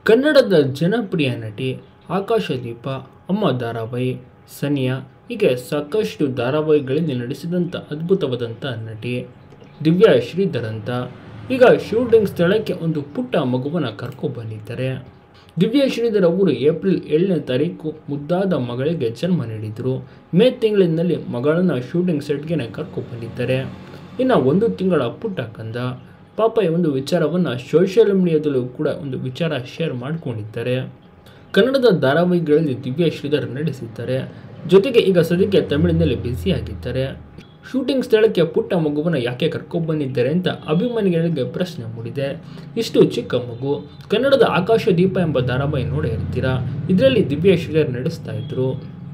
ಕನ್ನಡದ ಜನಪ್ರಿಯ ನಟಿ ಆಕಾಶದೀಪ ಅಮ್ಮ ಧಾರಾವಾಹಿ ಸನಿಯಾ ಹೀಗೆ ಸಾಕಷ್ಟು ಧಾರಾವಾಹಿಗಳಲ್ಲಿ ನಡೆಸಿದಂಥ ಅದ್ಭುತವಾದಂಥ ನಟಿ ದಿವ್ಯಾ ಶ್ರೀಧರ್ ಅಂತ ಈಗ ಶೂಟಿಂಗ್ ಸ್ಥಳಕ್ಕೆ ಒಂದು ಪುಟ್ಟ ಮಗುವನ್ನು ಕರ್ಕೊಬಂದಿದ್ದಾರೆ ದಿವ್ಯಾ ಶ್ರೀಧರ್ ಅವರು ಏಪ್ರಿಲ್ ಏಳನೇ ತಾರೀಕು ಮುದ್ದಾದ ಮಗಳಿಗೆ ಜನ್ಮ ನೀಡಿದರು ಮೇ ತಿಂಗಳಿನಲ್ಲಿ ಮಗಳನ್ನು ಶೂಟಿಂಗ್ ಸೆಟ್ಗೆ ಕರ್ಕೊಬಂದಿದ್ದಾರೆ ಇನ್ನು ಒಂದು ತಿಂಗಳ ಪುಟ್ಟ ಕಂದ ಪಾಪ ಈ ಒಂದು ವಿಚಾರವನ್ನು ಸೋಷಿಯಲ್ ಮೀಡಿಯಾದಲ್ಲೂ ಕೂಡ ಒಂದು ವಿಚಾರ ಶೇರ್ ಮಾಡ್ಕೊಂಡಿದ್ದಾರೆ ಕನ್ನಡದ ಧಾರಾವಾಹಿಗಳಲ್ಲಿ ದಿವ್ಯಾ ಶ್ರೀಧರ್ ನಡೆಸಿದ್ದಾರೆ ಜೊತೆಗೆ ಈಗ ಸದ್ಯಕ್ಕೆ ತಮಿಳಿನಲ್ಲಿ ಬ್ಯುಸಿಯಾಗಿದ್ದಾರೆ ಶೂಟಿಂಗ್ ಸ್ಥಳಕ್ಕೆ ಪುಟ್ಟ ಮಗುವನ್ನು ಯಾಕೆ ಕರ್ಕೊಂಡ್ಬಂದಿದ್ದಾರೆ ಅಂತ ಅಭಿಮಾನಿಗಳಿಗೆ ಪ್ರಶ್ನೆ ಮೂಡಿದೆ ಇಷ್ಟು ಚಿಕ್ಕ ಮಗು ಕನ್ನಡದ ಆಕಾಶ ದೀಪ ಎಂಬ ಧಾರಾವಾಹಿ ನೋಡೇ ಇರ್ತೀರಾ ಇದರಲ್ಲಿ ದಿವ್ಯಾ ಶ್ರೀಧರ್ ನಡೆಸ್ತಾ ಇದ್ರು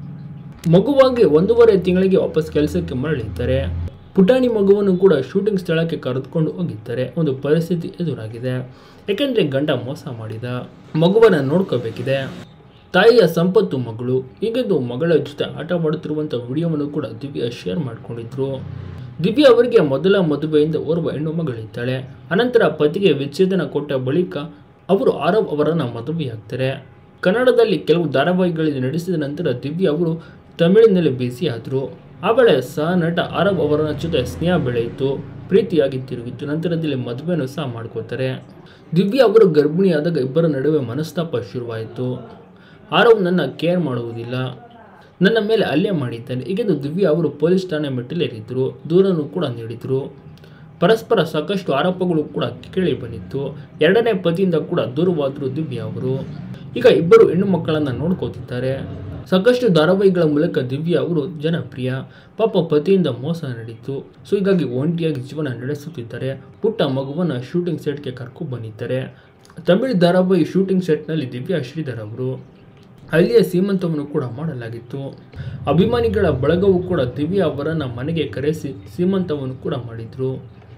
ಮಗುವಾಗಿ ಒಂದೂವರೆ ತಿಂಗಳಿಗೆ ವಾಪಸ್ ಕೆಲಸಕ್ಕೆ ಮರಳಿದ್ದಾರೆ ಪುಟಾಣಿ ಮಗುವನ್ನು ಕೂಡ ಶೂಟಿಂಗ್ ಸ್ಥಳಕ್ಕೆ ಕರೆದುಕೊಂಡು ಹೋಗಿದ್ದಾರೆ ಒಂದು ಪರಿಸ್ಥಿತಿ ಎದುರಾಗಿದೆ ಯಾಕೆಂದರೆ ಗಂಡ ಮೋಸ ಮಾಡಿದ ಮಗುವನ್ನು ನೋಡ್ಕೋಬೇಕಿದೆ ತಾಯಿಯ ಸಂಪತ್ತು ಮಗಳು ಹೀಗೆಂದು ಮಗಳ ಜೊತೆ ಆಟ ಮಾಡುತ್ತಿರುವಂಥ ವಿಡಿಯೋವನ್ನು ಕೂಡ ದಿವ್ಯಾ ಶೇರ್ ಮಾಡಿಕೊಂಡಿದ್ರು ದಿವ್ಯಾ ಅವರಿಗೆ ಮೊದಲ ಮದುವೆಯಿಂದ ಓರ್ವ ಹೆಣ್ಣು ಮಗಳಿದ್ದಾಳೆ ಅನಂತರ ಪತಿಗೆ ವಿಚ್ಛೇದನ ಕೊಟ್ಟ ಬಳಿಕ ಅವರು ಆರವ್ ಅವರನ್ನು ಮದುವೆಯಾಗ್ತಾರೆ ಕನ್ನಡದಲ್ಲಿ ಕೆಲವು ಧಾರಾವಾಹಿಗಳಲ್ಲಿ ನಡೆಸಿದ ನಂತರ ದಿವ್ಯಾ ಅವರು ತಮಿಳಿನಲ್ಲಿ ಬ್ಯುಸಿ ಆದರು ಆ ವೇಳೆ ಸಹ ನಟ ಆರವ್ ಅವರ ಜೊತೆ ಸ್ನೇಹ ಬೆಳೆಯಿತು ಪ್ರೀತಿಯಾಗಿ ತಿರುಗಿತ್ತು ನಂತರದಲ್ಲಿ ಮದುವೆನೂ ಸಹ ಮಾಡ್ಕೋತಾರೆ ದಿವ್ಯಾ ಅವರು ಗರ್ಭಿಣಿಯಾದಾಗ ಇಬ್ಬರ ನಡುವೆ ಮನಸ್ತಾಪ ಶುರುವಾಯಿತು ಆರವ್ ನನ್ನ ಕೇರ್ ಮಾಡುವುದಿಲ್ಲ ನನ್ನ ಮೇಲೆ ಹಲ್ಲೆ ಮಾಡಿದ್ದಾನೆ ಹೀಗೆಂದು ದಿವ್ಯಾ ಅವರು ಪೊಲೀಸ್ ಠಾಣೆ ಮೆಟ್ಟಿಲೇರಿದ್ದರು ದೂರನ್ನು ಕೂಡ ನೀಡಿದರು ಪರಸ್ಪರ ಸಾಕಷ್ಟು ಆರೋಪಗಳು ಕೂಡ ಕೇಳಿ ಬಂದಿತ್ತು ಎರಡನೇ ಪತಿಯಿಂದ ಕೂಡ ದೂರವಾದರು ದಿವ್ಯಾ ಅವರು ಈಗ ಇಬ್ಬರು ಹೆಣ್ಣು ಮಕ್ಕಳನ್ನು ನೋಡ್ಕೋತಿದ್ದಾರೆ ಸಾಕಷ್ಟು ಧಾರಾವಾಹಿಗಳ ಮೂಲಕ ದಿವ್ಯಾ ಅವರು ಜನಪ್ರಿಯ ಪಾಪ ಪತಿಯಿಂದ ಮೋಸ ನಡೀತು ಸೊ ಹೀಗಾಗಿ ಒಂಟಿಯಾಗಿ ಜೀವನ ನಡೆಸುತ್ತಿದ್ದಾರೆ ಪುಟ್ಟ ಮಗುವನ್ನು ಶೂಟಿಂಗ್ ಸೆಟ್ಗೆ ಕರ್ಕೊಂಡು ಬಂದಿದ್ದಾರೆ ತಮಿಳು ಧಾರಾವಾಹಿ ಶೂಟಿಂಗ್ ಸೆಟ್ನಲ್ಲಿ ದಿವ್ಯಾ ಶ್ರೀಧರ್ ಅವರು ಅಲ್ಲಿಯ ಸೀಮಂತವನ್ನು ಕೂಡ ಮಾಡಲಾಗಿತ್ತು ಅಭಿಮಾನಿಗಳ ಬಳಗವು ಕೂಡ ದಿವ್ಯಾ ಅವರನ್ನು ಮನೆಗೆ ಕರೆಸಿ ಸೀಮಂತವನ್ನು ಕೂಡ ಮಾಡಿದರು